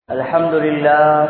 الحمد لله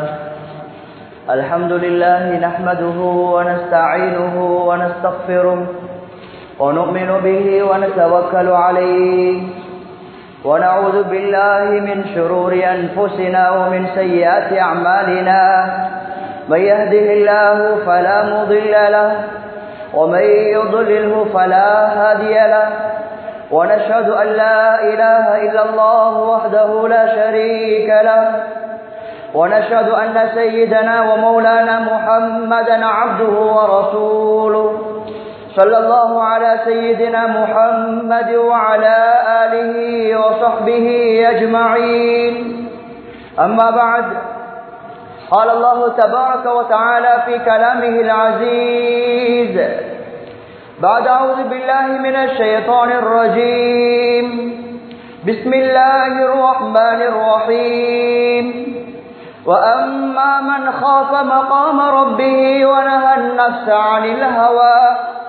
الحمد لله نحمده ونستعينه ونستغفره ونؤمن به ونتوكل عليه ونعوذ بالله من شرور أنفسنا ومن سيئات أعمالنا من يهده الله فلا مضل له ومن يضلله فلا هادي له ونشهد أن لا إله إلا الله وحده لا شريك له ونشهد أن سيدنا ومولانا محمدا عبده ورسوله صلى الله على سيدنا محمد وعلى آله وصحبه أجمعين أما بعد قال الله تبارك وتعالى في كلامه العزيز بعد أعوذ بالله من الشيطان الرجيم بسم الله الرحمن الرحيم وأما من خاف مقام ربه ونهى النفس عن الهوى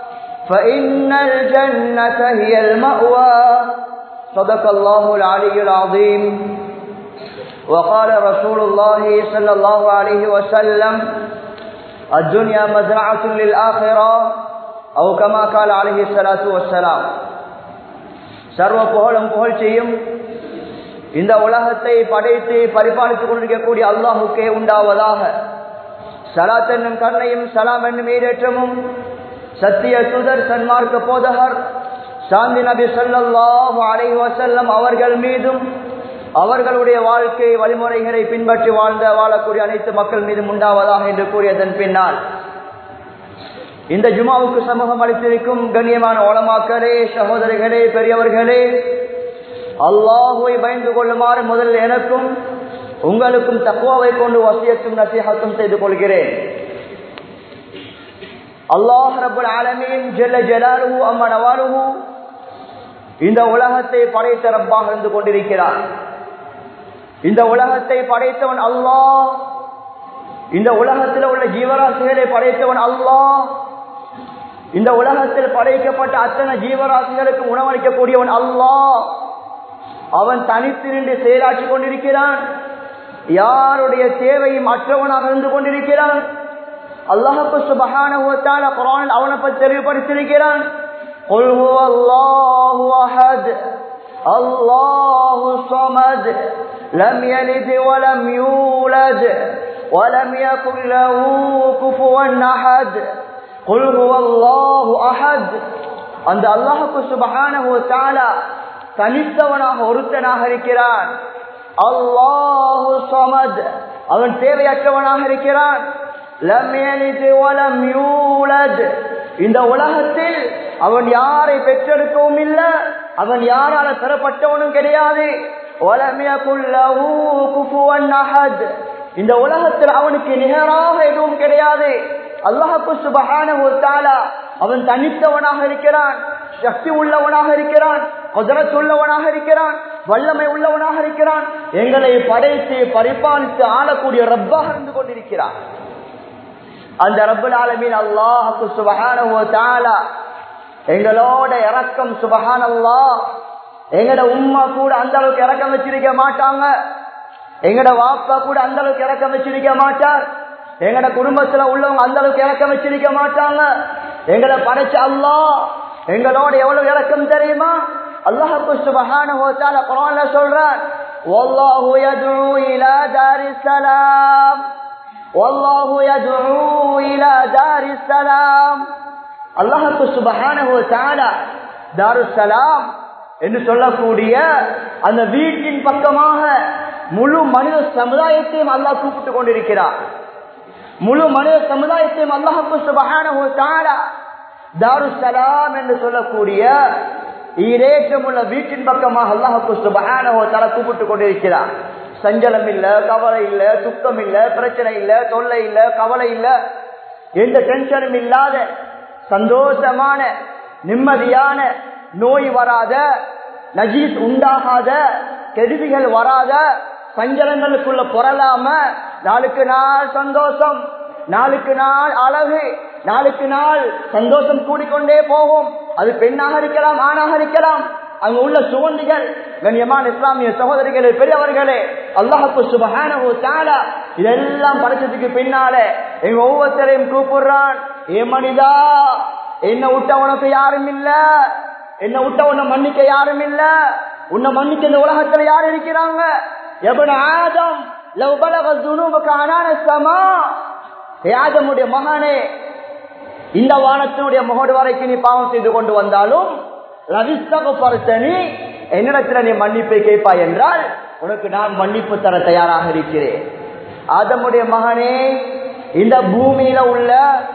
فإن الجنة هي المأوى صدق الله العلي العظيم وقال رسول الله صلى الله عليه وسلم الدنيا مزرعة للآخرة أو كما قال عليه الصلاة والسلام சர்வ புகழும் புகழ்ச்சியும் இந்த உலகத்தை படைத்து பரிபாலித்துக் கொண்டிருக்கக்கூடிய அல்லாஹுக்கே உண்டாவதாக சலாத் என்னும் கருணையும் சலாம் என்னும் ஈரேற்றமும் சத்திய சுதர் சன்மார்க்க போதகர் சாந்தி நபி சொல்லாஹு அலை வசல்லம் அவர்கள் மீதும் அவர்களுடைய வாழ்க்கை வழிமுறைகளை பின்பற்றி வாழ்ந்த வாழக்கூடிய அனைத்து மக்கள் மீதும் உண்டாவதாக என்று கூறியதன் பின்னால் இந்த ஜுமாவுக்கு சமூகம் அளித்திருக்கும் கண்ணியமான ஓலமாக்களே சகோதரிகளே பெரியவர்களே அல்லாஹுவை பயந்து கொள்ளுமாறு முதல் எனக்கும் உங்களுக்கும் தக்குவாவை கொண்டு வசியத்தும் நசீகத்தும் செய்து கொள்கிறேன் அல்லாஹ் ரபுல் ஆலமீன் ஜெல்ல ஜலாலுஹு அம்மா நவாலுஹு இந்த உலகத்தை படைத்த ரப்பாக இருந்து கொண்டிருக்கிறார் இந்த உலகத்தை படைத்தவன் அல்லாஹ் இந்த உலகத்தில் உள்ள ஜீவராசிகளை படைத்தவன் அல்லாஹ் இந்த உலகத்தில் படைக்கப்பட்ட அத்தனை ஜீவராசிகளுக்கு உணவளிக்கக்கூடியவன் அல்லாஹ் அவன் தனித்து நின்று செயலாற்றி கொண்டிருக்கிறான் யாருடைய தேவையும் மற்றவனாக இருந்து கொண்டிருக்கிறான் அல்லாஹப்பு சுபகான குரான் அவனை பற்றி தெளிவுபடுத்தியிருக்கிறான் قل هو الله أحد الله صمد لم يلد ولم يولد ولم يكن له كفوا أحد قل هو الله أحد அந்த அல்லாஹுக்கு சுபகான தனித்தவனாக ஒருத்தனாக இருக்கிறான் அல்லாஹு சமத் அவன் தேவையற்றவனாக இருக்கிறான் இந்த உலகத்தில் அவன் யாரை பெற்றெடுக்கவும் இல்லை அவன் யாரால தரப்பட்டவனும் கிடையாது இந்த உலகத்தில் அவனுக்கு நிகராக எதுவும் கிடையாது அல்லாஹு சுபகான அவன் தனித்தவனாக இருக்கிறான் சக்தி உள்ளவனாக இருக்கிறான் குதிரத்து உள்ளவனாக இருக்கிறான் வல்லமை உள்ளவனாக இருக்கிறான் எங்களை படைத்து பரிபாலித்து ஆளக்கூடிய ரப்பாக இருந்து கொண்டிருக்கிறான் அந்த ரப்புல் ஆலமீன் அல்லாஹுக்கு சுபகான எங்களோட இறக்கம் சுபகான் அல்லா எங்கட உம்மா கூட அந்த அளவுக்கு இறக்கம் வச்சிருக்க மாட்டாங்க எங்கட வாப்பா கூட அந்த அளவுக்கு இறக்கம் வச்சிருக்க மாட்டார் எங்கட குடும்பத்துல உள்ளவங்க அந்த அளவுக்கு இறக்கம் வச்சிருக்க மாட்டாங்க எங்களை படைச்ச அல்லா எங்களோட எவ்வளவு இறக்கம் தெரியுமா அல்லாஹு சுபஹான ஹோத்தால குரான்ல சொல்றான் والله يدعو الى دار السلام والله يدعو الى دار السلام அல்லாஹு சுபஹானஹு வ தஆலா தாருஸ் சலாம் என்று சொல்லக்கூடிய அந்த வீட்டின் பக்கமாக முழு மனித சமுதாயத்தையும் அல்லாஹ் கூப்பிட்டு கொண்டிருக்கிறார் முழு மனித சமுதாயத்தையும் அல்லாஹு சுபஹானஹு வ தஆலா தாருசலாம் என்று சொல்லக்கூடிய ஈரேற்றம் உள்ள வீட்டின் பக்கமாக அல்லாஹு சுபஹானஹு வ தஆலா கூப்பிட்டு கொண்டிருக்கிறார் சஞ்சலம் இல்ல கவலை இல்ல துக்கம் இல்ல பிரச்சனை இல்ல தொல்லை இல்ல கவலை இல்ல எந்த டென்ஷனும் இல்லாத சந்தோஷமான நிம்மதியான நோய் வராத நஜீஸ் உண்டாகாத கெடுதிகள் வராத சஞ்சலங்களுக்குள்ள புரளாம நாளுக்கு நாள் சந்தோஷம் நாளுக்கு நாள் அழகு நாளுக்கு நாள் சந்தோஷம் கூடிக்கொண்டே போகும் அது பெண்ணாக இருக்கலாம் ஆணாக இருக்கலாம் அங்க உள்ள சுகண்டிகள் கண்ணியமான இஸ்லாமிய சகோதரிகளே பெரியவர்களே அல்லாஹுக்கு சுபஹானஹு தஆலா இதெல்லாம் படைச்சதுக்கு பின்னால எங்க ஒவ்வொருத்தரையும் கூப்பிடுறான் ஏ மனிதா என்ன விட்ட உனக்கு யாரும் இல்ல என்ன விட்ட உன்னை மன்னிக்க யாரும் இல்ல உன்னை மன்னிக்க இந்த உலகத்துல யார் இருக்கிறாங்க எவன ஆதம் லவ் பலக துனூபக அனான ஸமா ஏ ஆதமுடைய மகனே இந்த வானத்தினுடைய முகடு வரைக்கும் நீ பாவம் செய்து கொண்டு வந்தாலும் ரவிஸ்தகப்படுத்தனி என்னிடத்துல நீ மன்னிப்பை கேட்பாய் என்றால் உனக்கு நான் மன்னிப்பு தர தயாராக இருக்கிறேன் ஆதமுடைய மகனே இந்த பூமியில உள்ள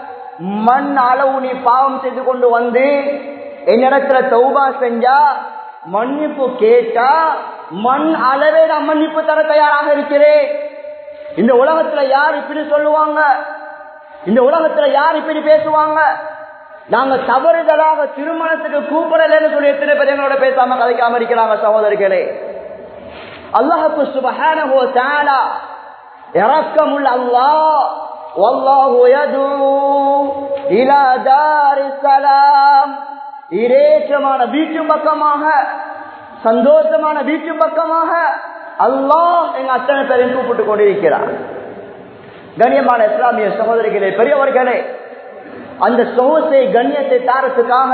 மண் அளவு நீ பாவம் செய்து கொண்டு வந்து என்னிடத்துல தௌபா செஞ்சா மன்னிப்பு கேட்டா மண் அளவே நான் மன்னிப்பு தர தயாராக இருக்கிறேன் இந்த உலகத்துல யார் இப்படி சொல்லுவாங்க இந்த உலகத்துல யார் இப்படி பேசுவாங்க நாங்க தவறுதலாக திருமணத்துக்கு கூப்பிடலன்னு சொல்லி எத்தனை பேர் எங்களோட பேசாம கதைக்காம இருக்கிறாங்க சகோதரிகளே அல்லாஹுக்கு சுபஹானஹு தஆலா இரக்கமுள்ள அல்லாஹ் வல்லாஹு யதுஉ இலா தாரிஸ் ஸலாம் இரேச்சமான வீட்டு பக்கமாக சந்தோஷமான வீட்டு பக்கமாக அல்லாஹ் எங்க அத்தனை பேரையும் கூப்பிட்டு கொண்டிருக்கிறார் கண்ணியமான இஸ்லாமிய சகோதரிகளே பெரியவர்களே அந்த சொகத்தை கண்ணியத்தை தாரத்துக்காக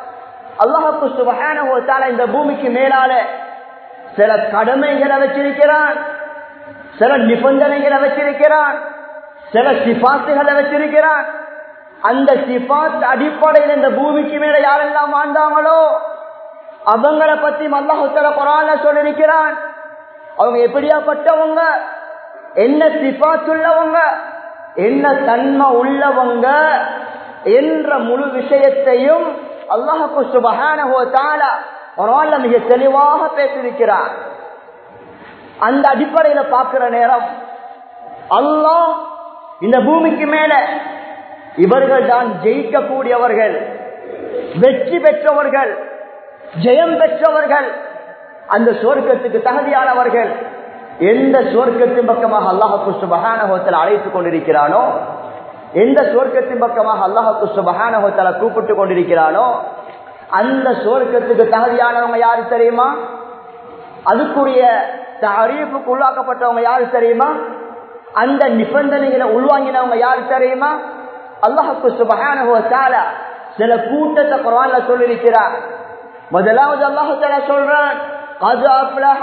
அல்லாஹு சுபஹானஹு தஆலா இந்த பூமிக்கு மேலால சில கடமைகளை வச்சிருக்கிறான் சில நிபந்தனைகளை வச்சிருக்கிறான் சில சிபாத்துகளை வச்சிருக்கிறான் அந்த சிபாத் அடிப்படையில் இந்த பூமிக்கு மேல யாரெல்லாம் வாழ்ந்தாங்களோ அவங்கள பத்தி அல்லாஹுத்தல குரான்ல சொல்லிருக்கிறான் அவங்க எப்படியாப்பட்டவங்க என்ன சிபாத்துள்ளவங்க என்ன தன்மை உள்ளவங்க என்ற முழு விஷயத்தையும் அல்லாஹு சுபஹானஹு தஆலா குரான்ல மிக தெளிவாக பேசியிருக்கிறார் அந்த அடிப்படையில பார்க்கிற நேரம் அல்லாஹ் இந்த பூமிக்கு மேல இவர்கள் தான் ஜெயிக்கக்கூடியவர்கள் வெற்றி பெற்றவர்கள் ஜெயம் பெற்றவர்கள் அந்த சொர்க்கத்துக்கு தகுதியானவர்கள் எந்த சொர்க்கத்தின் பக்கமாக அல்லாஹு சுபஹானஹோத்தல் அழைத்துக் கொண்டிருக்கிறானோ எந்த சொர்க்கத்தின் பக்கமாக அல்லாஹு சுபஹானஹோத்தல கூப்பிட்டு கொண்டிருக்கிறானோ அந்த சொர்க்கத்துக்கு தகுதியானவங்க யாரு தெரியுமா அதுக்குரிய அறிவிப்புக்கு உள்ளாக்கப்பட்டவங்க யாரு தெரியுமா அந்த நிபந்தனைகளை உள்வாங்கினவங்க யாரு தெரியுமா அல்லாஹுக்கு சுபஹானஹோத்தால சில கூட்டத்தை குரான்ல சொல்லியிருக்கிறார் முதலாவது அல்லாஹு தாலா சொல்றான் قد أفلح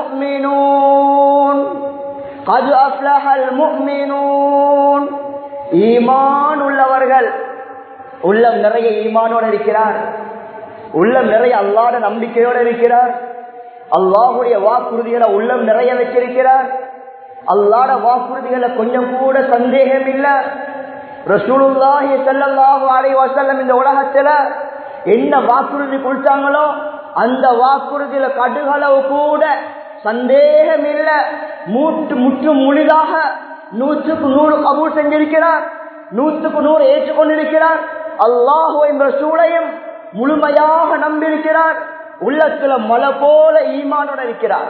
المؤمنون قد أفلح المؤمنون ஈமான் உள்ளவர்கள் உள்ளம் நிறைய ஈமானோடு இருக்கிறார் உள்ளம் நிறைய அல்லாட நம்பிக்கையோடு இருக்கிறார் அல்லாஹுடைய வாக்குறுதிகளை உள்ளம் நிறைய வச்சிருக்கிறார் அல்லாட வாக்குறுதிகளை கொஞ்சம் கூட சந்தேகம் இல்ல ரசூலுல்லாஹி ஸல்லல்லாஹு அலைஹி வஸல்லம் இந்த உலகத்துல என்ன வாக்குறுதி கொடுத்தாங்களோ அந்த வாக்குறுதியில கடுகளவு கூட சந்தேகம் இல்ல மூட்டு முற்று முழுதாக நூற்றுக்கு நூறு கபூல் செஞ்சிருக்கிறார் நூற்றுக்கு நூறு ஏற்றுக்கொண்டிருக்கிறார் அல்லாஹு என்ற சூழையும் முழுமையாக நம்பியிருக்கிறார் உள்ளத்துல மலை போல ஈமானோட இருக்கிறார்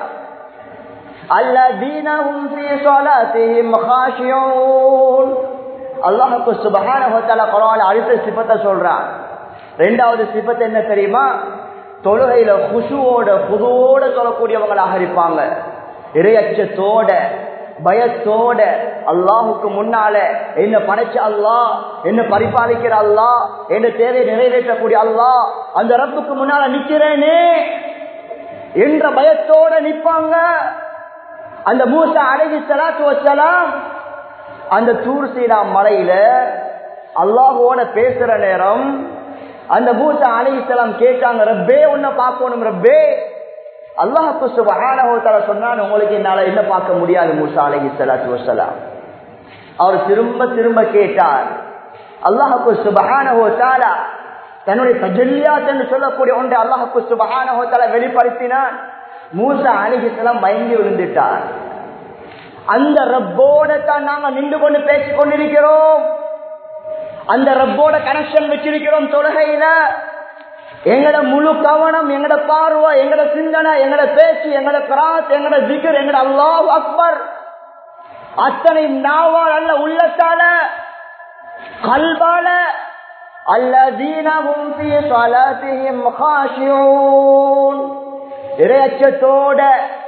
அல்லாஹுக்கு சுபகான அடுத்த சிபத்தை சொல்றான் ரெண்டாவது சிபத்து என்ன தெரியுமா தொழுகையில குசுவோட புதுவோட சொல்லக்கூடியவங்களாக இருப்பாங்க இரையச்சத்தோட பயத்தோட அல்லாஹுக்கு முன்னால என்ன படைச்ச அல்லாஹ் என்ன பரிபாலிக்கிற அல்லாஹ் என்ன தேவை நிறைவேற்றக்கூடிய அல்லாஹ் அந்த ரப்புக்கு முன்னால நிக்கிறேனே என்ற பயத்தோட நிப்பாங்க அந்த மூசா அழகி சலாத்து வச்சலாம் அந்த தூர் சீனா மலையில அல்லாஹோட பேசுற நேரம் அந்த மூசா அலிசலாம் கேட்டாங்க ரப்பே உன்னை பார்க்கணும் ரப்பே அல்லாஹு சுபஹானஹோத்தால சொன்னான் உங்களுக்கு என்னால என்ன பார்க்க முடியாது மூசா அலஹி சலாத்து வசலாம் அவர் திரும்ப திரும்ப கேட்டார் அல்லாஹு சுபஹானஹோத்தாலா தன்னுடைய தஜல்லியாத் என்று சொல்லக்கூடிய ஒன்றை அல்லாஹு சுபஹானஹோத்தால வெளிப்படுத்தினான் மூசா அலிஹிசலாம் பயங்கி விழுந்துட்டார் அந்த ரப்போட தான் நாங்க நின்று கொண்டு பேசிக் கொண்டிருக்கிறோம் அந்த ரப்போட கனெக்ஷன் வச்சிருக்கிறோம் தொழுகையில எங்கட முழு கவனம் எங்கட பார்வை எங்கட சிந்தனை எங்கட பேச்சு எங்கட கிராஸ் எங்கட திகர் எங்கட அல்லாஹ் அக்பர் அத்தனை நாவால் அல்ல உள்ளத்தால கல்வால الذين هم في صلاتهم خاشعون இரையச்சத்தோட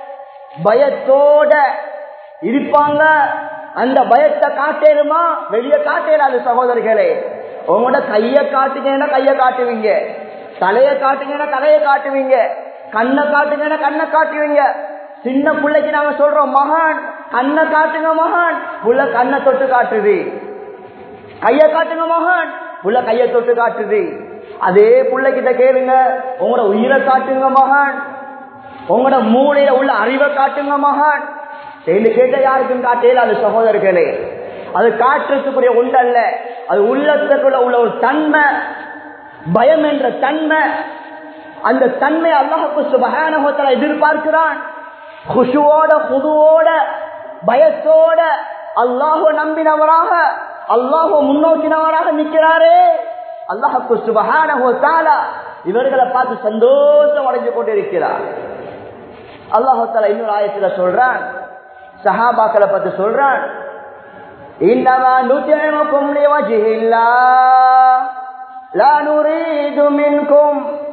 பயத்தோட இருப்பாங்க அந்த பயத்தை காட்டேருமா வெளியே காட்டேராது சகோதரர்களே உங்களோட கைய காட்டுங்கன்னா கைய காட்டுவீங்க தலைய காட்டுங்கன்னா தலைய காட்டுவீங்க கண்ணை காட்டுங்கன்னா கண்ணை காட்டுவீங்க சின்ன பிள்ளைக்கு நாங்க சொல்றோம் மகான் கண்ணை காட்டுங்க மகான் புள்ள கண்ணை தொட்டு காட்டுது கைய காட்டுங்க மகான் புள்ள கைய தொட்டு காட்டுது அதே பிள்ளைகிட்ட கேளுங்க உங்களோட உயிரை காட்டுங்க மகான் உங்களோட மூளையில உள்ள அறிவை காட்டுங்க மகான் செய்து கேட்ட யாருக்கும் காட்டையில் அது சகோதரர்களே அது காட்டுறதுக்குரிய உண்டல்ல அது உள்ளத்துக்குள்ள உள்ள ஒரு தன்மை பயம் என்ற தன்மை அந்த தன்மை அல்லாஹுக்கு சுபகானகத்தில் எதிர்பார்க்கிறான் குஷுவோட குதுவோட பயத்தோட அல்லாஹோ நம்பினவராக அல்லாஹோ முன்னோக்கினவராக நிற்கிறாரே அல்லாஹுக்கு சுபகானகோ தாலா இவர்களை பார்த்து சந்தோஷம் அடைஞ்சு கொண்டிருக்கிறார் அல்லாஹோ தாலா இன்னொரு ஆயத்துல சொல்றான் சஹாபாக்களை பத்தி சொல்றான் إنما نطعمكم لوجه الله لا نريد منكم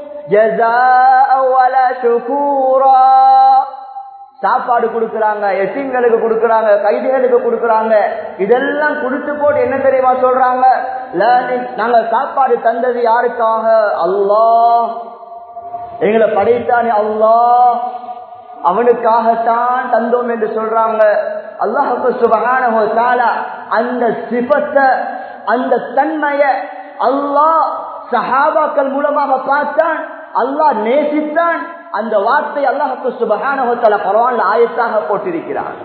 جزاء ولا شكورا சாப்பாடு கொடுக்கறாங்க எசிங்களுக்கு கொடுக்கறாங்க கைதிகளுக்கு கொடுக்கறாங்க இதெல்லாம் கொடுத்து போட்டு என்ன தெரியுமா சொல்றாங்க நாங்க சாப்பாடு தந்தது யாருக்காக அல்லாஹ் எங்களை படைத்தானே அல்லாஹ் அவனுக்காகத்தான் தந்தோம் என்று சொல்றாங்க அல்லாஹுக்கு சுபகான அந்த சிபத்தை அந்த தன்மைய அல்லாஹ் சஹாபாக்கள் மூலமாக பார்த்தான் அல்லாஹ் நேசித்தான் அந்த வார்த்தை அல்லாஹுக்கு சுபகான பரவாயில்ல ஆயத்தாக போட்டிருக்கிறான்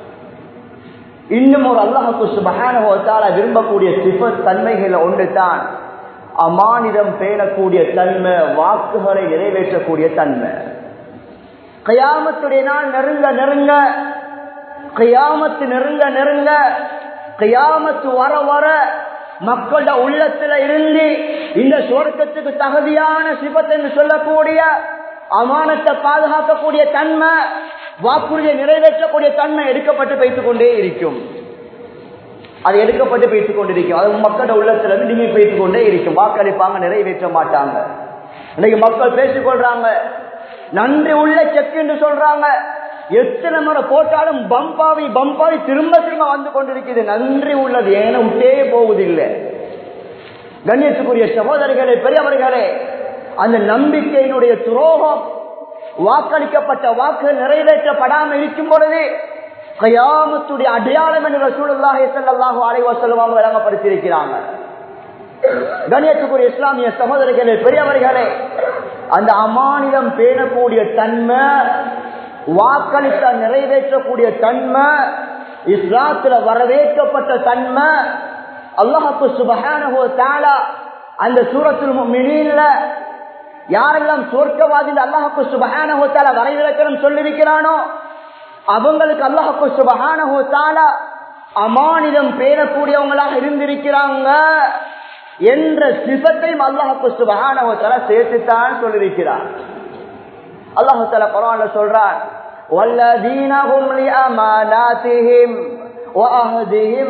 இன்னும் ஒரு அல்லாஹுக்கு சுபகான விரும்பக்கூடிய சிபத் தன்மைகள் ஒன்று தான் அமானிதம் பேணக்கூடிய தன்மை வாக்குகளை நிறைவேற்றக்கூடிய தன்மை கயாமத்துடைய நாள் நெருங்க நெருங்க கயாமத்து நெருங்க நெருங்க கயாமத்து வர வர மக்களோட உள்ளத்துல இருந்து இந்த சுவர்க்கத்துக்கு தகுதியான சிபத்தை என்று சொல்லக்கூடிய அமானத்தை பாதுகாக்கக்கூடிய தன்மை வாக்குறுதியை நிறைவேற்றக்கூடிய தன்மை எடுக்கப்பட்டு வைத்துக் கொண்டே இருக்கும் அது எடுக்கப்பட்டு வைத்துக் கொண்டிருக்கும் அது மக்களோட உள்ளத்துல இருந்து நீங்க வைத்துக் கொண்டே இருக்கும் வாக்களிப்பாங்க நிறைவேற்ற மாட்டாங்க இன்னைக்கு மக்கள் பேசிக் கொள்றாங்க நன்றி உள்ள செக் என்று சொல்றாங்க எத்தனை முறை போட்டாலும் பம்பாவி பம்பாவி திரும்ப திரும்ப வந்து கொண்டிருக்கிறது நன்றி உள்ளது ஏன விட்டே போவதில்லை கண்ணியத்துக்குரிய சகோதரர்களே பெரியவர்களே அந்த நம்பிக்கையினுடைய துரோகம் வாக்களிக்கப்பட்ட வாக்குகள் நிறைவேற்றப்படாமல் இருக்கும் பொழுது கயாமத்துடைய அடையாளம் என்று ரசூலுல்லாஹி ஸல்லல்லாஹு அலைஹி வஸல்லம் வழங்கப்படுத்தியிருக்கிறாங்க கண்ணியத்துக்குரிய இஸ்லாமிய சகோதரர்களே பெரியவர்களே அந்த அமானிதம் பேணக்கூடிய தன்மை வாக்களித்த நிறைவேற்றக்கூடிய தன்மை இஸ்லாத்துல வரவேற்கப்பட்ட தன்மை அல்லாஹு சுபஹானஹு தஆலா அந்த சூரத்துல் முஃமினீன்ல யாரெல்லாம் சொர்க்கவாதி அல்லாஹு சுபஹானஹு தஆலா வரைவிலக்கணம் சொல்லியிருக்கிறானோ அவங்களுக்கு அல்லாஹு சுபஹானஹு தஆலா அமானிதம் பேணக்கூடியவங்களாக இருந்திருக்கிறாங்க என்ற சிபத்தையும் அல்லாஹு சுபஹானஹு தஆலா சேர்த்துத்தான் சொல்லியிருக்கிறார் அல்லாஹு தஆலா குர்ஆன்ல சொல்றார் والذين هم لأماناتهم وأهدهم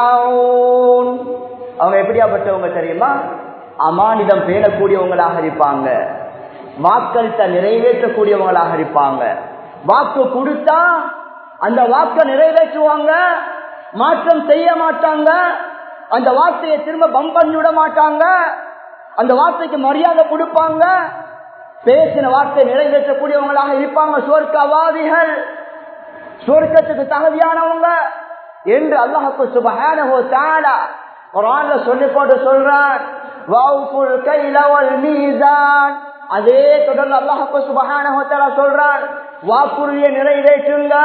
راعون அவங்க எப்படியாப்பட்டவங்க தெரியுமா அமானிதம் பேணக்கூடியவங்களாக இருப்பாங்க வாக்களித்த நிறைவேற்றக்கூடியவங்களாக இருப்பாங்க வாக்கு கொடுத்தா அந்த வாக்கை நிறைவேற்றுவாங்க மாற்றம் செய்ய மாட்டாங்க அந்த வார்த்தையை திரும்ப பம்ப் பண்ணி விட மாட்டாங்க அந்த வார்த்தைக்கு மரியாதை கொடுப்பாங்க பேசின வார்த்தை நிறைவேற்றக்கூடியவங்களாக இருப்பாங்க சொர்க்கவாதிகள் சொர்க்கத்துக்கு தகுதியானவங்க என்று அல்லாஹுக்கு சுபஹானஹு தஆலா குர்ஆன்ல சொல்லி போட்டு சொல்றான் வௌஃபுல் கைல வல் மீசான் அதே தொடர்ந்து அல்லாஹுக்கு சுபஹானஹு தஆலா சொல்றான் வாக்குறுதியை நிறைவேற்றுங்க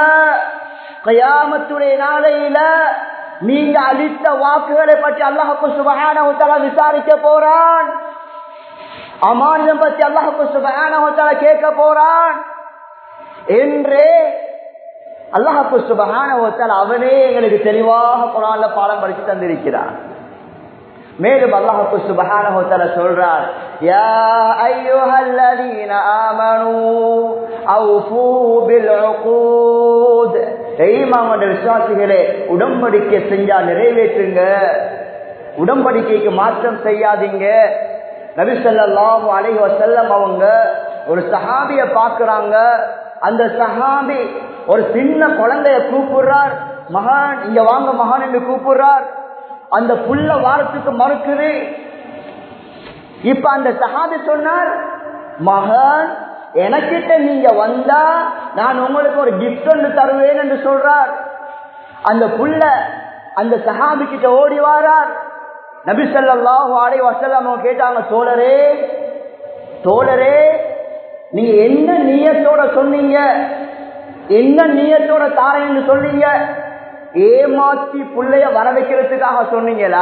கயாமத்துடைய நாளையில நீங்க அளித்த வாக்குகளை பற்றி அல்லாஹுக்கு சுபஹானஹு தஆலா விசாரிக்க போறான் அமானிதம் பற்றி அல்லாஹுக்கு சுபஹானஹு தஆலா கேட்க போறான் என்று அல்லாஹு சுபஹான அவனே எங்களுக்கு தெளிவாக குரான்ல பாடம் படித்து தந்திருக்கிறார் மேலும் அல்லாஹு சுபஹான சொல்றார் யா ஐயுஹல்லதீன ஆமனூ அவ்ஃபூ பில் உகூத் ஈமான் விசுவாசிகளே உடன்படிக்கை செஞ்சா நிறைவேற்றுங்க உடன்படிக்கைக்கு மாற்றம் செய்யாதீங்க நபி ஸல்லல்லாஹு அலைஹி வஸல்லம் அவங்க ஒரு சஹாபிய பாக்குறாங்க அந்த சஹாபி ஒரு சின்ன குழந்தைய கூப்பிடுறார் மகான் இங்க வாங்க மகான் என்று கூப்பிடுறார் அந்த புள்ள வாரத்துக்கு மறுக்குது இப்ப அந்த சஹாபி சொன்னார் மகன் எனக்கிட்ட நீங்க வந்தா நான் உங்களுக்கு ஒரு கிஃப்ட் ஒன்று தருவேன் என்று சொல்றார் அந்த புள்ள அந்த சஹாபி கிட்ட ஓடி வாரார் நபி ஸல்லல்லாஹு அலைஹி வஸல்லம் அவங்க கேட்டாங்க தோழரே தோழரே நீங்க என்ன நியத்தோட சொன்னீங்க என்ன நியத்தோட தாரேன்னு சொன்னீங்க ஏமாத்தி புள்ளைய வர வைக்கிறதுக்காக சொன்னீங்களா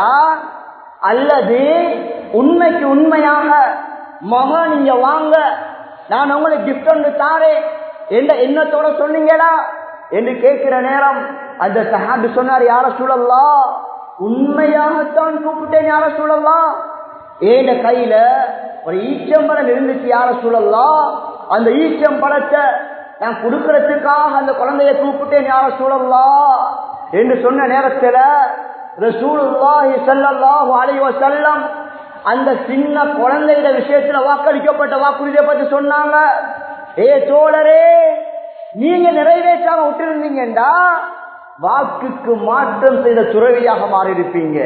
அல்லது உண்மைக்கு உண்மையாக மகா நீங்க வாங்க நான் உங்களுக்கு கிஃப்ட் ஒன்று தாரேன் எந்த எண்ணத்தோட சொன்னீங்களா என்று கேட்கிற நேரம் அந்த சஹாபி சொன்னார் யார சூழல்லா உண்மையாகத்தான் கூப்பிட்டேன் யார சூழல்லா ஏன கையில ஒரு ஈச்சம்பழம் இருந்துச்சு யார சூழல்லாம் அந்த ஈச்சம்பழத்தை நான் கொடுக்கறதுக்காக அந்த குழந்தைய கூப்பிட்டேன் யார சூழல்லாம் என்று சொன்ன நேரத்துல ரசூலுல்லாஹி ஸல்லல்லாஹு அலைஹி வஸல்லம் அந்த சின்ன குழந்தைയുടെ விஷயத்துல வாக்களிக்கப்பட்ட வாக்குறுதியை பத்தி சொன்னாங்க ஏ தோழரே நீங்க நிறைவேற்றாம விட்டிருந்தீங்கடா வாக்குக்கு மாற்றம் செய்த துறவியாக மாறி இருப்பீங்க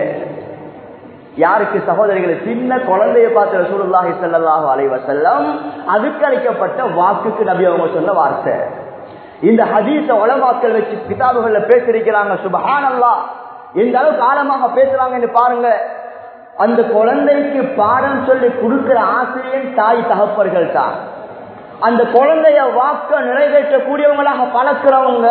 யாருக்கு சகோதரிகளை சின்ன குழந்தைய பார்த்து ரசூலுல்லாஹி ஸல்லல்லாஹு அலைஹி வஸல்லம் அதுக்கு அளிக்கப்பட்ட வாக்குக்கு நபி அவங்க சொன்ன வார்த்தை இந்த ஹதீஸ உலமாக்கள் வச்சு கிதாபுகள்ல பேசிருக்கிறாங்க சுபஹானல்லாஹ் எந்த அளவுக்கு ஆழமாக பேசுறாங்கன்னு பாருங்க அந்த குழந்தைக்கு பாடம் சொல்லி கொடுக்கிற ஆசிரியன் தாய் தகப்பர்கள் தான் அந்த குழந்தைய வாக்க நிறைவேற்றக்கூடியவங்களாக பழக்கிறவங்க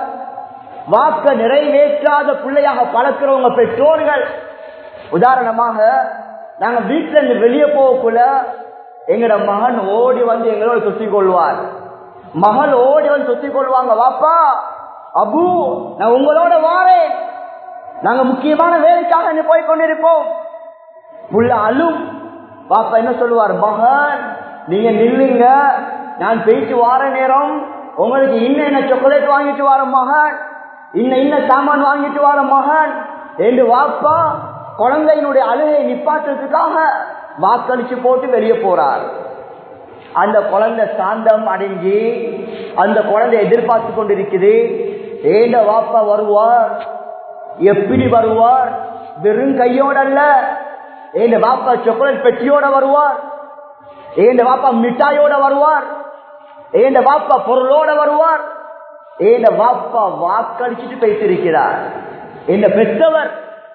வாக்க நிறைவேற்றாத பிள்ளையாக பழக்கிறவங்க பெற்றோர்கள் உதாரணமாக நாங்க வீட்டுல இருந்து வெளியே போகக்குள்ள எங்கட மகன் ஓடி வந்து எங்களோட சுத்தி கொள்வார் மகள் ஓடி வந்து சுத்தி கொள்வாங்க வாப்பா அபு நான் உங்களோட வாரேன் நாங்க முக்கியமான வேலைக்காக இங்க போய் கொண்டிருப்போம் புள்ள அழும் பாப்பா என்ன சொல்லுவார் மகன் நீங்க நில்லுங்க நான் போயிட்டு வார நேரம் உங்களுக்கு இன்ன என்ன சாக்லேட் வாங்கிட்டு வர மகன் இன்ன இன்ன சாமான் வாங்கிட்டு வர மகன் என்று வாப்பா குழந்தையினுடைய அழுகை நிப்பாட்டுறதுக்காக வாக்களிச்சு போட்டு வெளியே போறார் அந்த குழந்தை சாந்தம் அடங்கி அந்த குழந்தை எதிர்பார்த்து கொண்டிருக்குது ஏண்ட வாப்பா வருவார் எப்படி வருவார் வெறும் கையோட அல்ல ஏண்ட வாப்பா சாக்லேட் பெட்டியோட வருவார் ஏண்ட வாப்பா மிட்டாயோட வருவார் ஏண்ட வாப்பா பொருளோட வருவார் ஏண்ட வாப்பா வாக்களிச்சுட்டு பேசியிருக்கிறார் என்ன பெற்றவர்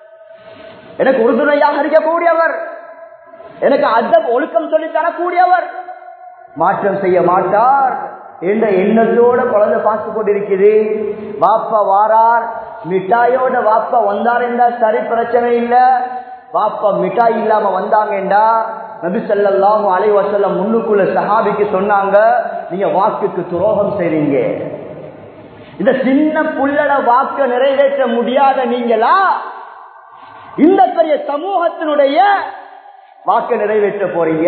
எனக்கு உறுதுணையாக இருக்கக்கூடியவர் எனக்கு அதம் ஒழுக்கம் சொல்லி தரக்கூடியவர் மாற்றம் செய்ய மாட்டார் என்ற எண்ணத்தோட குழந்தை பார்த்து கொண்டிருக்குது வாப்பா வாரார் மிட்டாயோட வாப்பா வந்தார் என்றா சரி பிரச்சனை இல்ல வாப்பா மிட்டாய் இல்லாம வந்தாங்கடா நபி ஸல்லல்லாஹு அலைஹி வஸல்லம் முன்னுக்குள்ள சஹாபிக்கு சொன்னாங்க நீங்க வாக்குக்கு துரோகம் செய்றீங்க இந்த சின்ன புள்ளட வாக்க நிறைவேற்ற முடியாத நீங்களா இந்த பெரிய சமூகத்தினுடைய வாக்க நிறைவேற்ற போறீங்க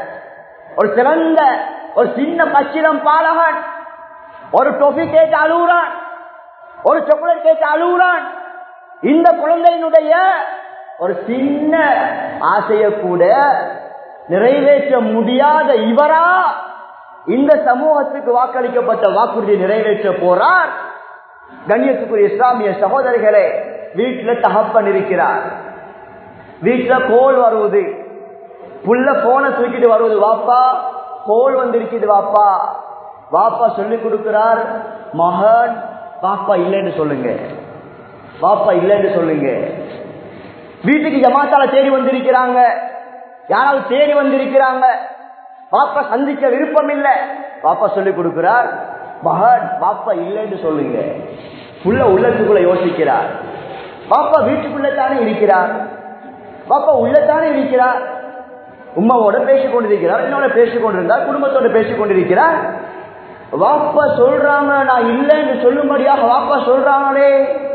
ஒரு சிறந்த ஒரு சின்ன பச்சிலம் பாலகன் ஒரு டொஃபி கேட்டு அழுகுறான் ஒரு சாக்லேட் கேட்டு அழுகுறான் இந்த குழந்தையினுடைய ஒரு சின்ன ஆசைய கூட நிறைவேற்ற முடியாத இவரா இந்த சமூகத்துக்கு வாக்களிக்கப்பட்ட வாக்குறுதி நிறைவேற்ற போறார் கண்ணியத்துக்குரிய இஸ்லாமிய சகோதரிகளே வீட்டுல தகப்பன் இருக்கிறார் வீட்டுல கோல் வருவது புள்ள போன தூக்கிட்டு வருவது வாப்பா கோல் வந்திருக்குது வாப்பா வாப்பா சொல்லி கொடுக்கிறார் மகன் பாப்பா இல்லைன்னு சொல்லுங்க பாப்பா இல்லைன்னு சொல்லுங்க வீட்டுக்கு ஜமாத்தால தேடி வந்திருக்கிறாங்க யாராவது தேடி வந்திருக்கிறாங்க பாப்பா சந்திக்க விருப்பம் இல்லை பாப்பா சொல்லி கொடுக்கிறார் மகன் பாப்பா இல்லைன்னு சொல்லுங்க புள்ள உள்ளத்துக்குள்ள யோசிக்கிறார் பாப்பா வீட்டுக்குள்ள தானே இருக்கிறார் பாப்பா உள்ளத்தானே இருக்கிறார் உமாவோட பேசிக் கொண்டிருக்கிறார் என்னோட பேசிக் கொண்டிருந்தார் குடும்பத்தோட பேசிக் கொண்டிருக்கிறார் வாப்பா சொல்றாங்க நான் இல்லைன்னு சொல்லும்படியாக வாப்பா சொல்றாங்களே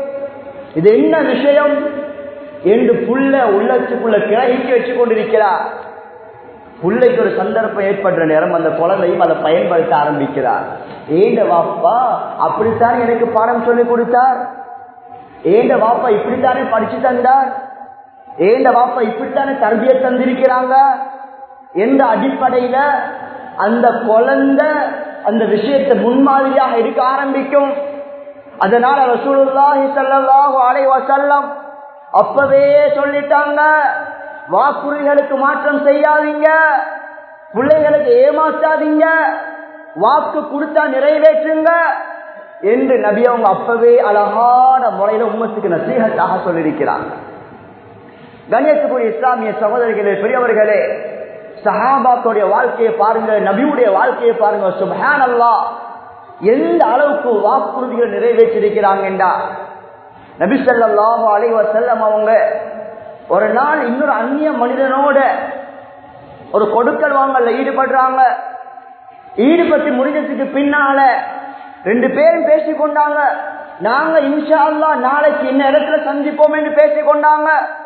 இது என்ன விஷயம் என்று புள்ள உள்ளத்துக்குள்ள கிரகிக்க வச்சு கொண்டிருக்கிறார் பிள்ளைக்கு ஒரு சந்தர்ப்பம் ஏற்படுற நேரம் அந்த குழந்தையும் அதை பயன்படுத்த ஆரம்பிக்கிறார் ஏண்ட வாப்பா அப்படித்தான் எனக்கு பாடம் சொல்லி கொடுத்தார் ஏண்ட வாப்பா இப்படித்தானே படிச்சு தந்தார் ஏண்ட வாப்பா இப்படித்தானே தர்பிய தந்திருக்கிறாங்க எந்த அடிப்படையில அந்த குழந்தை அந்த விஷயத்தை முன்மாதிரியாக இருக்க ஆரம்பிக்கும் அதனால ரசூலுல்லாஹி ஸல்லல்லாஹு அலைஹி வஸல்லம் அப்பவே சொல்லிட்டாங்க வாக்குறுதிகளுக்கு மாற்றம் செய்யாதீங்க பிள்ளைகளுக்கு ஏமாற்றாதீங்க வாக்கு கொடுத்தா நிறைவேற்றுங்க என்று நபி அவங்க அப்பவே அழகான முறையில உம்மத்துக்கு நசீகத்தாக சொல்லியிருக்கிறாங்க கண்ணியத்துக்குரிய இஸ்லாமிய சகோதரிகளே பெரியவர்களே சஹாபாக்களுடைய வாழ்க்கையை பாருங்க நபியுடைய வாழ்க்கையை பாருங்க சுபஹான் அல்லா எந்த அளவுக்கு வாக்குறுதிகள் நிறைவேற்றிருக்கிறாங்கண்டா நபி ஸல்லல்லாஹு அலைஹி வஸல்லம் அவங்க ஒரு நாள் இன்னொரு அந்நிய மனிதனோட ஒரு கொடுக்கல் வாங்கல்ல ஈடுபடுறாங்க ஈடுபட்டு முடிஞ்சதுக்கு பின்னால ரெண்டு பேரும் பேசிக் கொண்டாங்க நாங்க இன்ஷா அல்லாஹ் நாளைக்கு என்ன இடத்துல சந்திப்போம் என்று பேசிக் கொண்டாங்க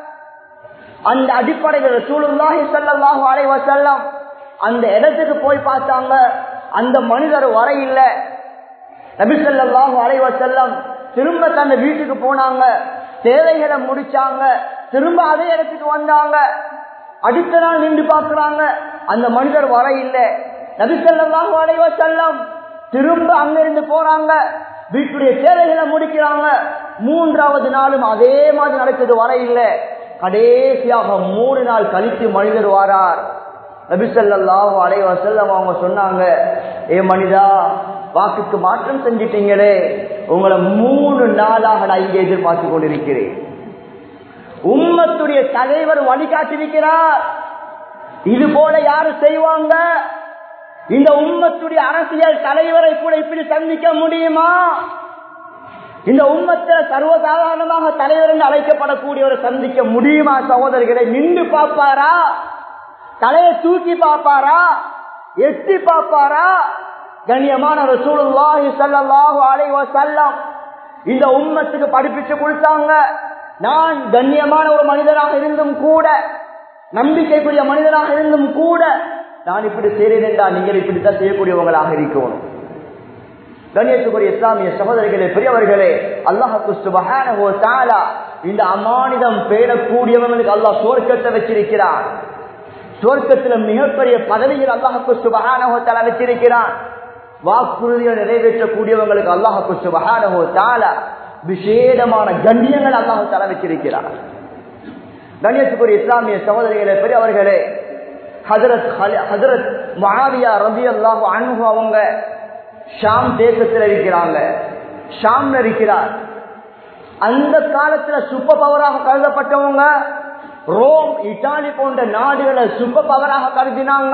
அந்த அடிப்படையில் ரசூலுல்லாஹி ஸல்லல்லாஹு அலைஹி வஸல்லம் அந்த இடத்துக்கு போய் பார்த்தாங்க அந்த மனிதர் வர இல்ல நபி ஸல்லல்லாஹு அலைஹி வஸல்லம் திரும்ப தந்த வீட்டுக்கு போனாங்க தேவைகளை முடிச்சாங்க திரும்ப அதே இடத்துக்கு வந்தாங்க அடுத்த நாள் நின்று பார்க்கறாங்க அந்த மனிதர் வர இல்ல நபி ஸல்லல்லாஹு அலைஹி வஸல்லம் திரும்ப அங்கிருந்து போறாங்க வீட்டுடைய தேவைகளை முடிக்கிறாங்க மூன்றாவது நாளும் அதே மாதிரி நடக்குது வர இல்லை கடைசியாக மூணு நாள் கழித்து மனிதர் வாரார் நபிசல்லாஹு அலைஹி வஸல்லம் அவங்க சொன்னாங்க ஏ மனிதா வாக்குக்கு மாற்றம் செஞ்சிட்டீங்களே உங்களை மூணு நாளாக நான் இங்கே எதிர்பார்த்து கொண்டிருக்கிறேன் உம்மத்துடைய தலைவர் வழிகாட்டிருக்கிறார் இது போல யாரு செய்வாங்க இந்த உம்மத்துடைய அரசியல் தலைவரை கூட இப்படி சந்திக்க முடியுமா இந்த உம்மத்தில் சர்வசாதாரணமாக தலைவர் என்று அழைக்கப்படக்கூடியவரை சந்திக்க முடியுமா சகோதரிகளை நின்று பார்ப்பாரா தலையை தூக்கி பார்ப்பாரா எட்டி பார்ப்பாரா கண்ணியமான ரசூலுல்லாஹி ஸல்லல்லாஹு அலைஹி வஸல்லம் இந்த உம்மத்துக்கு படிப்பிச்சு கொடுத்தாங்க நான் கண்ணியமான ஒரு மனிதனாக இருந்தும் கூட நம்பிக்கைக்குரிய மனிதனாக இருந்தும் கூட நான் இப்படி செய்கிறேன் என்றால் நீங்கள் இப்படித்தான் செய்யக்கூடியவங்களாக இருக்கணும் கண்ணியத்துக்குரிய இஸ்லாமிய சகோதரிகளே பெரியவர்களே அல்லாஹுக்கு சுபஹானஹு தஆலா இந்த அமானிதம் பேணக்கூடியவங்களுக்கு அல்லாஹ் சுவர்க்கத்தை வச்சிருக்கிறான் சுவர்க்கத்துல மிகப்பெரிய பதவியில் அல்லாஹுக்கு சுபஹானஹு தஆலா வச்சிருக்கிறான் வாக்குறுதியை நிறைவேற்றக்கூடியவங்களுக்கு அல்லாஹுக்கு சுபஹானஹு தஆலா விசேடமான கண்ணியங்கள் அல்லாஹு தஆலா வச்சிருக்கிறான் கண்ணியத்துக்குரிய இஸ்லாமிய சகோதரிகளே பெரியவர்களே ஹஜரத் ஹஜரத் மஹாவியா ரபி அல்லாஹு அன்ஹு அவங்க ஷாம் தேசத்தில் இருக்கிறாங்க ஷாம்ல இருக்கிறார் அந்த காலத்துல சூப்பர் பவராக கருதப்பட்டவங்க ரோம் இட்டாலி போன்ற நாடுகளை சூப்பர் பவராக கருதினாங்க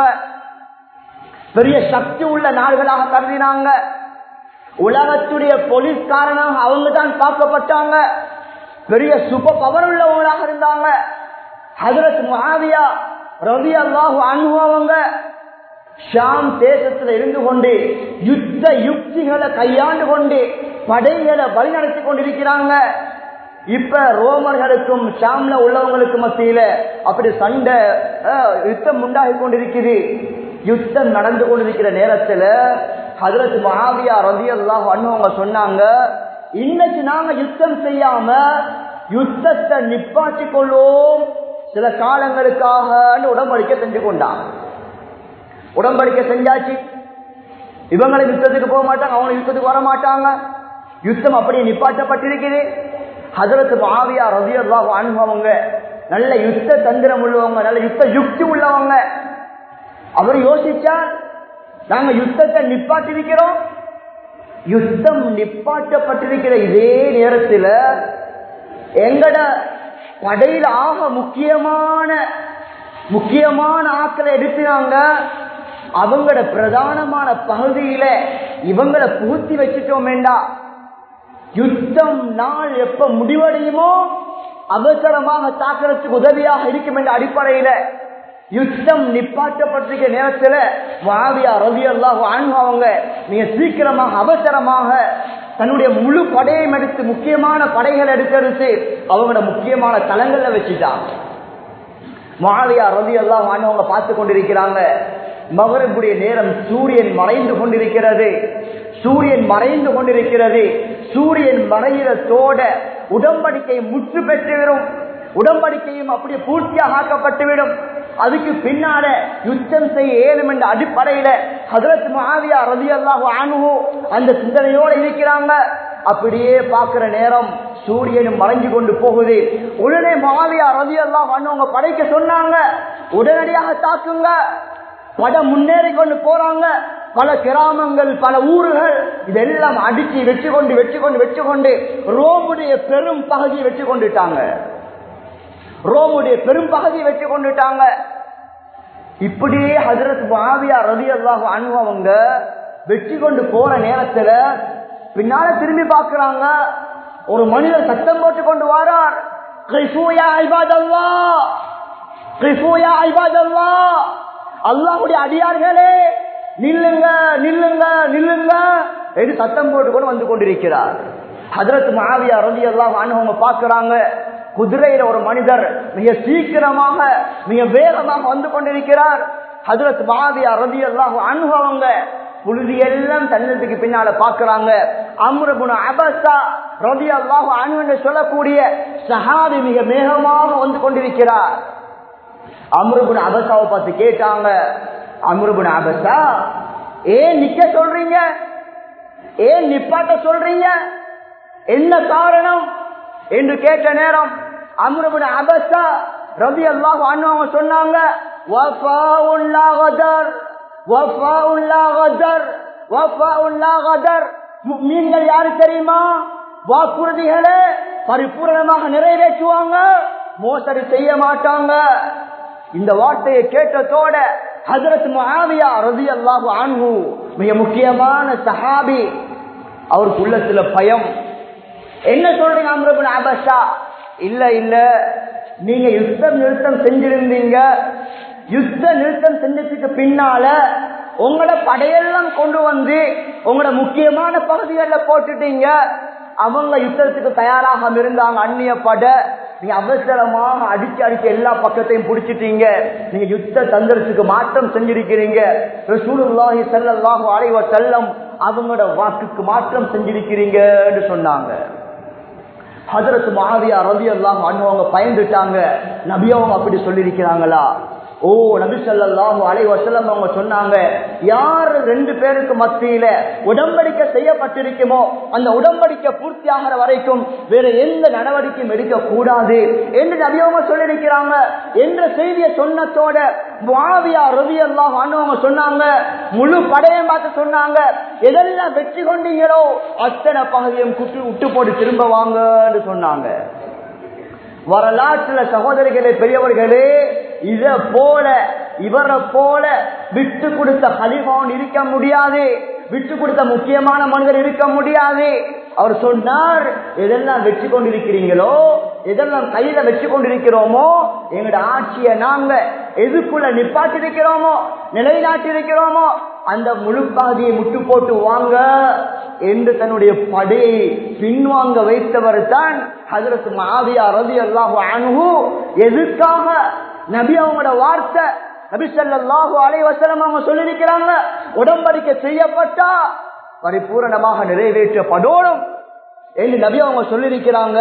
பெரிய சக்தி உள்ள நாடுகளாக கருதினாங்க உலகத்துடைய போலீஸ்காரனாக அவங்க தான் பார்க்கப்பட்டாங்க பெரிய சூப்பர் பவர் உள்ளவங்களாக இருந்தாங்க ஹசரத் மகாவியா ரவி அல்லாஹு அனுபவங்க ஷாம் தேசத்துல இருந்து கொண்டு யுத்த யுக்திகளை கையாண்டு கொண்டு படைகளை வழிநடத்தி கொண்டிருக்கிறாங்க இப்ப ரோமர்களுக்கும் ஷாம்ல உள்ளவங்களுக்கு மத்தியில அப்படி சண்டை யுத்தம் உண்டாகி கொண்டிருக்குது யுத்தம் நடந்து கொண்டிருக்கிற நேரத்துல ஹதரத் மகாவியா ரதி அல்லாஹ் அவங்க சொன்னாங்க இன்னைக்கு நாங்க யுத்தம் செய்யாம யுத்தத்தை நிப்பாட்டி கொள்வோம் சில காலங்களுக்காக உடம்படிக்கை செஞ்சு கொண்டாங்க உடம்படிக்கை செஞ்சாச்சு இவங்களை யுத்தத்துக்கு போக மாட்டாங்க அவங்க யுத்தத்துக்கு வர மாட்டாங்க யுத்தம் அப்படியே நிப்பாட்டப்பட்டிருக்குது ஹசரத்து மாவியா ரவியல்லா அனுபவங்க நல்ல யுத்த தந்திரம் உள்ளவங்க நல்ல யுத்த யுக்தி உள்ளவங்க அவர் யோசிச்சார் நாங்க யுத்தத்தை நிப்பாட்டிருக்கிறோம் யுத்தம் நிப்பாட்டப்பட்டிருக்கிற இதே நேரத்தில் எங்கட படையில் ஆக முக்கியமான முக்கியமான ஆக்களை எடுத்துனாங்க அவங்களோட பிரதானமான பகுதியில இவங்களை புகுத்தி வச்சுட்டோம் வேண்டாம் யுத்தம் நாள் எப்ப முடிவடையுமோ அவசரமாக தாக்குறதுக்கு உதவியாக இருக்கும் என்ற அடிப்படையில யுத்தம் நிப்பாட்டப்பட்டிருக்க நேரத்தில் மாவியா ரவி அல்லாஹ் அவங்க நீங்க சீக்கிரமாக அவசரமாக தன்னுடைய முழு படையையும் எடுத்து முக்கியமான படைகள் எடுத்தெடுத்து அவங்களோட முக்கியமான தலங்கள்ல வச்சுட்டாங்க மாவியா ரவி எல்லாம் அவங்க பார்த்து கொண்டிருக்கிறாங்க மகரப்புடைய நேரம் சூரியன் மறைந்து கொண்டிருக்கிறது சூரியன் மறைந்து கொண்டிருக்கிறது சூரியன் மறைகிறதோட உடம்படிக்கை முற்று பெற்றுவிடும் உடன்படிக்கையும் அப்படியே பூர்த்தியாக ஆக்கப்பட்டுவிடும் அதுக்கு பின்னால யுத்தம் செய்ய ஏழும் என்ற அடிப்படையில ஹதரத் மாவியா ரதி அல்லாஹு அணுகு அந்த சிந்தனையோடு இருக்கிறாங்க அப்படியே பார்க்கிற நேரம் சூரியனும் மறைஞ்சு கொண்டு போகுது உடனே மாவியா ரதி அல்லாஹ் அவங்க படைக்க சொன்னாங்க உடனடியாக தாக்குங்க படம் முன்னேறி கொண்டு போறாங்க பல கிராமங்கள் பல ஊர்கள் இதெல்லாம் அடிச்சு வெற்றி கொண்டு வெற்றி கொண்டு வெற்றி கொண்டு ரோமுடைய பெரும் பகுதியை வெற்றி கொண்டுட்டாங்க ரோமுடைய பெரும் பகுதியை வெற்றி கொண்டுட்டாங்க இப்படியே ஹசரத் மாவியா ரவி அல்லாஹ் அனுபவங்க வெற்றி கொண்டு போற நேரத்துல பின்னால திரும்பி பார்க்கிறாங்க ஒரு மனிதர் சத்தம் போட்டு கொண்டு வாரார் கிறிஸ்துயா ஐபாதல்லா கிறிஸ்துயா ஐபாதல்லா அல்லாஹுடைய அடியார்களே நில்லுங்க நில்லுங்க நில்லுங்க என்று சத்தம் போட்டுக்கொண்டு வந்து கொண்டிருக்கிறார் ஹதரத் மாவியா ரதி எல்லாம் அவங்க பார்க்கிறாங்க குதிரையில ஒரு மனிதர் மிக சீக்கிரமாக மிக வேகமாக வந்து கொண்டிருக்கிறார் ஹதரத் மாவியா ரதி எல்லாம் அனுபவங்க புழுதி எல்லாம் தன்னத்துக்கு பின்னால பாக்குறாங்க அம்ருபுன அபசா ரதி அல்லாஹ் அனு சொல்லக்கூடிய சஹாபி மிக வேகமாக வந்து கொண்டிருக்கிறார் அம்ருபுன் அபசாவை பார்த்து கேட்டாங்க அம்ருபுன் அபசா ஏன் நிக்க சொல்றீங்க ஏன் நிப்பாட்ட சொல்றீங்க என்ன காரணம் என்று கேட்ட நேரம் அம்ருபுன் அபசா ரவி அல்லாஹ் அவங்க சொன்னாங்க மீன்கள் யாரு தெரியுமா வாக்குறுதிகளை பரிபூரணமாக நிறைவேற்றுவாங்க மோசடி செய்ய மாட்டாங்க இந்த வார்த்தையை கேட்டதோட ஹசரத் மஹாவியா ரதி அல்லாஹு ஆன்ஹு மிக முக்கியமான சஹாபி அவருக்கு உள்ளத்துல பயம் என்ன சொல்றீங்க அம்ரபுன் அபஷா இல்ல இல்ல நீங்க யுத்தம் நிறுத்தம் செஞ்சிருந்தீங்க யுத்த நிறுத்தம் செஞ்சதுக்கு பின்னால உங்களோட படையெல்லாம் கொண்டு வந்து உங்களோட முக்கியமான பகுதிகளில் போட்டுட்டீங்க அவங்க யுத்தத்துக்கு தயாராக இருந்தாங்க அந்நிய படை நீங்க அவசரமாக அடிச்சு அடிச்சு எல்லா பக்கத்தையும் பிடிச்சிட்டீங்க நீங்க யுத்த தந்திரத்துக்கு மாற்றம் செஞ்சிருக்கிறீங்க ரசூலுல்லாஹி ஸல்லல்லாஹு அலைஹி வஸல்லம் அவங்களோட வாக்குக்கு மாற்றம் செஞ்சிருக்கிறீங்கன்னு சொன்னாங்க ஹஜரத் மஹாவியா ரவி எல்லாம் அவங்க பயந்துட்டாங்க நபியவங்க அப்படி சொல்லியிருக்கிறாங்களா ஓ நபி சொல்லாஹு அலை வசலம் அவங்க சொன்னாங்க யார் ரெண்டு பேருக்கு மத்தியில உடம்படிக்கை செய்யப்பட்டிருக்குமோ அந்த உடம்படிக்கை பூர்த்தி ஆகிற வரைக்கும் வேற எந்த நடவடிக்கையும் எடுக்க கூடாது என்று நபியவங்க சொல்லியிருக்கிறாங்க என்ற செய்தியை சொன்னதோட மாவியா ரவி எல்லாம் அவங்க சொன்னாங்க முழு படையை பார்த்து சொன்னாங்க எதெல்லாம் வெற்றி கொண்டீங்களோ அத்தனை பகுதியும் குட்டு விட்டு போட்டு திரும்ப வாங்கன்னு சொன்னாங்க வரலாற்றுல சகோதரிகளே பெரியவர்களே இத போல இவரை போல விட்டு கொடுத்த ஹலிஃபான் இருக்க முடியாது விட்டு கொடுத்த முக்கியமான மனிதர் இருக்க முடியாது அவர் சொன்னார் எதெல்லாம் வெற்றி கொண்டிருக்கிறீங்களோ எதெல்லாம் கையில வச்சு கொண்டிருக்கிறோமோ எங்களோட ஆட்சியை நாங்க எதுக்குள்ள நிப்பாட்டி இருக்கிறோமோ நிலைநாட்டி இருக்கிறோமோ அந்த முழு பாதியை முட்டு போட்டு வாங்க என்று தன்னுடைய படையை பின்வாங்க வைத்தவர் தான் ஹசரத் மாவியா ரவி அல்லாஹு அணுகு எதுக்காக நபி அவங்களோட வார்த்தை நபி சல்லாஹு அலைவசலம் அவங்க சொல்லியிருக்கிறாங்க உடம்படிக்கை செய்யப்பட்டா பரிபூரணமாக நிறைவேற்றப்படணும் என்று நபி அவங்க சொல்லியிருக்கிறாங்க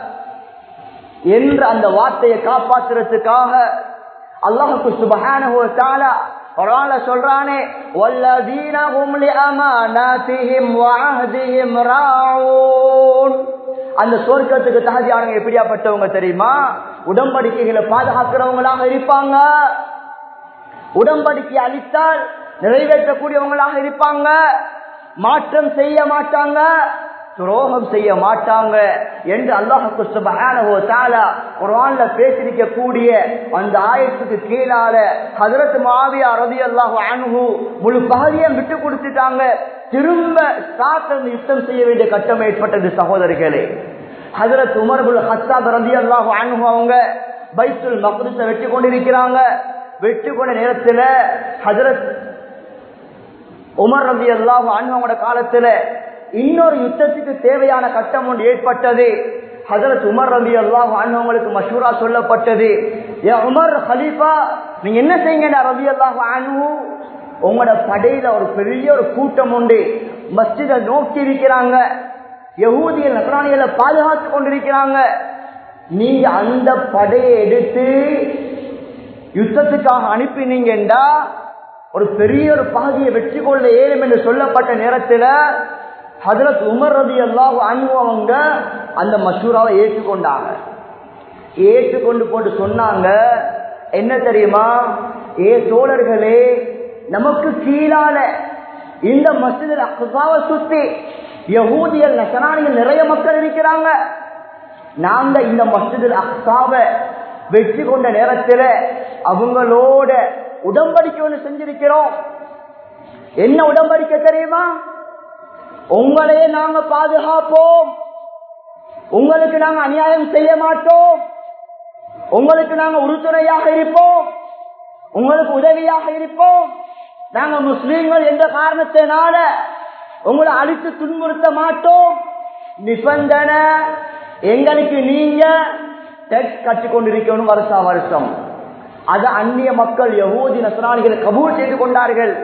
என்று அந்த வார்த்தையை காப்பாற்றுறதுக்காக அல்லாஹுக்கு சுபஹான குரான்ல சொல்றானே வல்லதீன ஹும் லிஅமானாதிஹிம் வஅஹ்திஹிம் ராஊன் அந்த சொர்க்கத்துக்கு தகுதியானவங்க எப்படியாப்பட்டவங்க தெரியுமா உடம்படிக்கைகளை பாதுகாக்கிறவங்களாக இருப்பாங்க உடம்படிக்கை அளித்தால் நிறைவேற்றக்கூடியவங்களாக இருப்பாங்க மாற்றம் செய்ய மாட்டாங்க துரோகம் செய்ய மாட்டாங்க என்று அல்லாஹுக்கு சுபஹானஹு தஆலா குர்ஆன்ல பேசிருக்க கூடிய அந்த ஆயத்துக்கு கீழால ஹஜரத் மாவியா ரலியல்லாஹு அன்ஹு முழு பகுதியை விட்டு கொடுத்துட்டாங்க திரும்ப ஸ்டார்ட் யுத்தம் செய்ய வேண்டிய கட்டம் ஏற்பட்டது சகோதரிகளே ஹஜரத் உமர்புல் ஹத்தாப் ரலியல்லாஹு அன்ஹு அவங்க பைத்துல் மக்ரிஸை வெட்டி கொண்டிருக்கிறாங்க வெட்டி கொண்ட நேரத்தில் ஹஜரத் உமர் ரவி அல்லாஹ் அன்ஹோட காலத்துல இன்னொரு யுத்தத்துக்கு தேவையான கட்டம் ஒன்று ஏற்பட்டது ஹசரத் உமர் ரபி அல்லாஹ் அனுவங்களுக்கு மஷூரா சொல்லப்பட்டது ஏ உமர் ஹலீஃபா நீங்க என்ன செய்யுங்க ரபி அல்லாஹ் அனு உங்களோட படையில ஒரு பெரிய ஒரு கூட்டம் உண்டு மஸ்ஜிதை நோக்கி இருக்கிறாங்க யகூதிய நகராணிகளை பாதுகாத்து கொண்டிருக்கிறாங்க நீங்க அந்த படையை எடுத்து யுத்தத்துக்காக அனுப்பினீங்கண்டா ஒரு பெரிய ஒரு பகுதியை வெற்றி கொள்ள ஏழும் என்று சொல்லப்பட்ட நேரத்தில் ஹதரத் உமர் ரதி அல்லாஹ் அனுபவங்க அந்த மசூராவை ஏற்றுக்கொண்டாங்க ஏற்றுக்கொண்டு போட்டு சொன்னாங்க என்ன தெரியுமா ஏ தோழர்களே நமக்கு கீழால இந்த மசிதில் அக்சாவை சுத்தி யகூதியல் நசனானிகள் நிறைய மக்கள் இருக்கிறாங்க நாங்க இந்த மசிதில் அக்சாவை வெற்றி கொண்ட நேரத்தில் அவங்களோட உடம்படிக்கை ஒன்று செஞ்சிருக்கிறோம் என்ன உடம்படிக்கை தெரியுமா உங்களையே நாங்க பாதுகாப்போம் உங்களுக்கு நாங்க அநியாயம் செய்ய மாட்டோம் உங்களுக்கு நாங்க உறுதுணையாக இருப்போம் உங்களுக்கு உதவியாக இருப்போம் நாங்க முஸ்லீம்கள் என்ற காரணத்தினால உங்களை அழித்து துன்புறுத்த மாட்டோம் நிபந்தனை எங்களுக்கு நீங்க டெக்ஸ் கற்றுக்கொண்டிருக்கணும் வருஷா வருஷம் அது அந்நிய மக்கள் யகூதி நசராணிகளை கபூல் செய்து கொண்டார்கள்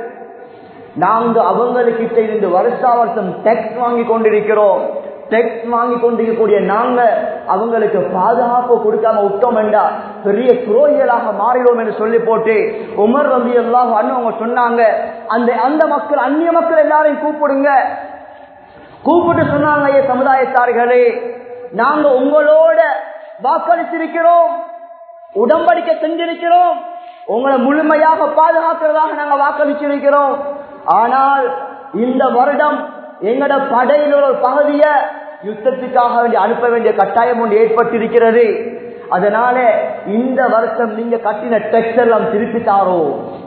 நாங்க அவங்களுக்கிட்ட இருந்து வருஷா வருஷம் டெக்ஸ் வாங்கி கொண்டிருக்கிறோம் டெக்ஸ் வாங்கி கொண்டிருக்கக்கூடிய நாங்க அவங்களுக்கு பாதுகாப்பு கொடுக்காம விட்டோம் என்றா பெரிய துரோகிகளாக மாறிடுவோம் என்று சொல்லி போட்டு உமர் ரவி எல்லாம் அவங்க சொன்னாங்க அந்த அந்த மக்கள் அந்நிய மக்கள் எல்லாரையும் கூப்பிடுங்க கூப்பிட்டு சொன்னாங்க ஏ சமுதாயத்தார்களே நாங்க உங்களோட வாக்களித்திருக்கிறோம் உடம்படிக்கை செஞ்சிருக்கிறோம் உங்களை முழுமையாக பாதுகாக்கிறதாக நாங்க வாக்களிச்சிருக்கிறோம் ஆனால் இந்த வருடம் எங்கட படையில் ஒரு பகுதியை யுத்தத்துக்காக வேண்டி அனுப்ப வேண்டிய கட்டாயம் ஒன்று ஏற்பட்டிருக்கிறது அதனால இந்த வருஷம் நீங்க கட்டின டெக்ஸ் எல்லாம் திருப்பி தாரோ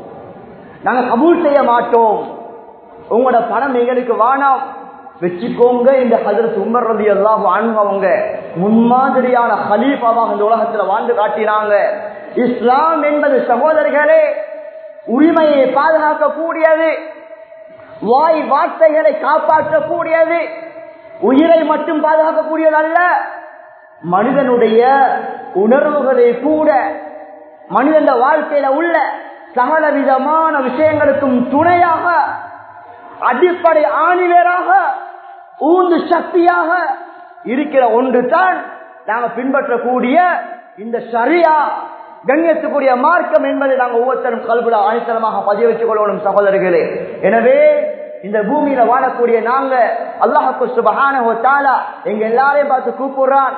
நாங்க கபூல் செய்ய மாட்டோம் உங்களோட பணம் எங்களுக்கு வானாம் வச்சுக்கோங்க இந்த ஹதரத் உமர் ரதி எல்லாம் அவங்க முன்மாதிரியான ஹலீஃபாவாக இந்த உலகத்துல வாழ்ந்து காட்டினாங்க இஸ்லாம் என்பது சகோதரர்களே உரிமையை பாதுகாக்கக்கூடியது வாய் வார்த்தைகளை காப்பாற்றக்கூடியது உயிரை மட்டும் பாதுகாக்கக்கூடியது அல்ல மனிதனுடைய உணர்வுகளை கூட மனிதன் வாழ்க்கையில உள்ள சகல விதமான விஷயங்களுக்கும் துணையாக அடிப்படை ஆணிவேராக ஊந்து சக்தியாக இருக்கிற ஒன்று தான் நாங்க பின்பற்றக்கூடிய இந்த சரியா கண்ணியத்துக்குரிய மார்க்கம் என்பதை நாங்கள் ஒவ்வொருத்தரும் கல்வில ஆணித்தனமாக பதிய வச்சுக் கொள்ளணும் சகோதரர்களே எனவே இந்த பூமியில வாழக்கூடிய நாங்க அல்லாஹுக்கு சுபஹான தாலா எங்க எல்லாரையும் பார்த்து கூப்பிடுறான்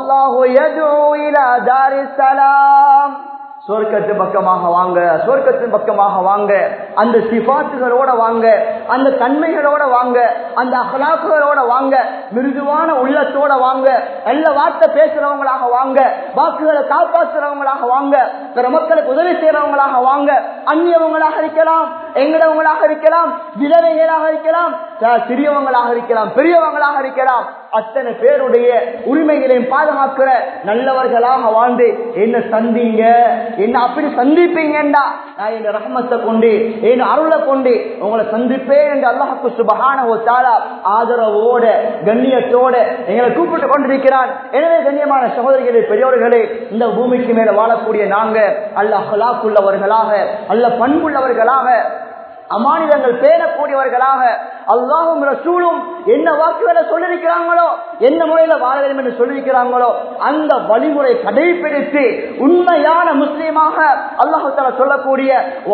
சொர்க்கத்து பக்கமாக வாங்க சொர்க்கத்தின் பக்கமாக வாங்க அந்த சிபாத்துகளோட வாங்க அந்த தன்மைகளோட வாங்க அந்த அகலாக்குகளோட வாங்க மிருதுவான உள்ளத்தோட வாங்க நல்ல வார்த்தை பேசுறவங்களாக வாங்க வாக்குகளை காப்பாற்றுறவங்களாக வாங்க பிற மக்களுக்கு உதவி செய்யறவங்களாக வாங்க அந்நியவங்களாக இருக்கலாம் எங்கடவங்களாக இருக்கலாம் விதவைகளாக இருக்கலாம் சிறியவங்களாக இருக்கலாம் பெரியவங்களாக இருக்கலாம் அத்தனை பேருடைய உரிமைகளையும் பாதுகாக்கிற நல்லவர்களாக வாழ்ந்து என்ன சந்திங்க என்ன அப்படி சந்திப்பீங்கண்டா நான் என் ரஹமத்தை கொண்டு என் அருளை கொண்டு உங்களை சந்திப்பேன் என்று அல்லாஹுக்கு சுபகான ஒரு தாரா ஆதரவோட கண்ணியத்தோட எங்களை கூப்பிட்டு கொண்டிருக்கிறான் எனவே கண்ணியமான சகோதரிகளே பெரியோர்களே இந்த பூமிக்கு மேல வாழக்கூடிய நாங்க அல்ல ஹலாக்குள்ளவர்களாக அல்ல பண்புள்ளவர்களாக அமானிதங்கள் பேணக்கூடியவர்களாக அல்லாஹும் ரசூலும் என்ன வாக்குகளை சொல்லியிருக்கிறாங்களோ என்ன முறையில வாழ வேண்டும் என்று சொல்லியிருக்கிறாங்களோ அந்த வழிமுறை கடைபிடித்து உண்மையான முஸ்லீமாக அல்லாஹு தாலா சொல்லக்கூடிய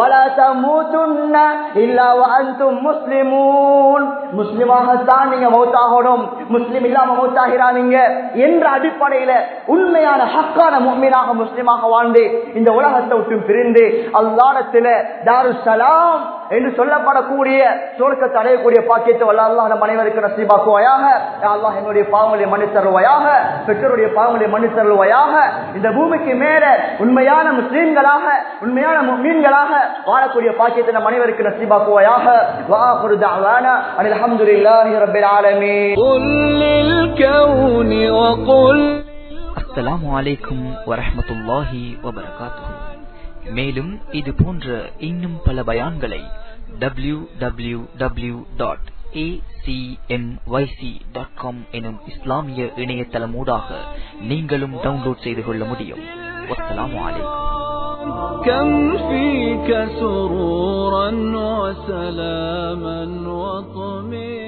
முஸ்லிமூன் முஸ்லிமாகத்தான் நீங்க மௌத்தாகணும் முஸ்லீம் இல்லாம மௌத்தாகிறானீங்க என்ற அடிப்படையில உண்மையான ஹக்கான முஸ்லீமாக முஸ்லீமாக வாழ்ந்து இந்த உலகத்தை விட்டு பிரிந்து அல்லாடத்தில தாரு சலாம் என்று சொல்லப்படக்கூடிய சுவர்க்கத்தை அடையக்கூடிய பாக்கியத்தை வல்ல அல்லாஹ் நம் அனைவருக்கு நசீபாக்குவாயாக அல்லாஹ் என்னுடைய பாவங்களை மன்னித்தருவாயாக பெற்றோருடைய பாவங்களை மன்னித்தருவாயாக இந்த பூமிக்கு மேல உண்மையான முஸ்லீம்களாக உண்மையான மீன்களாக வாழக்கூடிய பாக்கியத்தை நம் அனைவருக்கு நசீபாக்குவாயாக வாஹுரு دعوانا أن الحمد لله رب العالمين قل للكون وقل அஸ்ஸலாமு அலைக்கும் வரஹ்மத்துல்லாஹி வபரகாத்துஹு மேலும் இது போன்ற இன்னும் பல பயான்களை டபிள்யூ டபிள்யூ டபிள்யூ டாட் எனும் இஸ்லாமிய இணையதளமூடாக நீங்களும் டவுன்லோட் செய்து கொள்ள முடியும் வஸ்ஸலாமு அலைக்கும் كم فيك سرورا وسلاما وطمئنا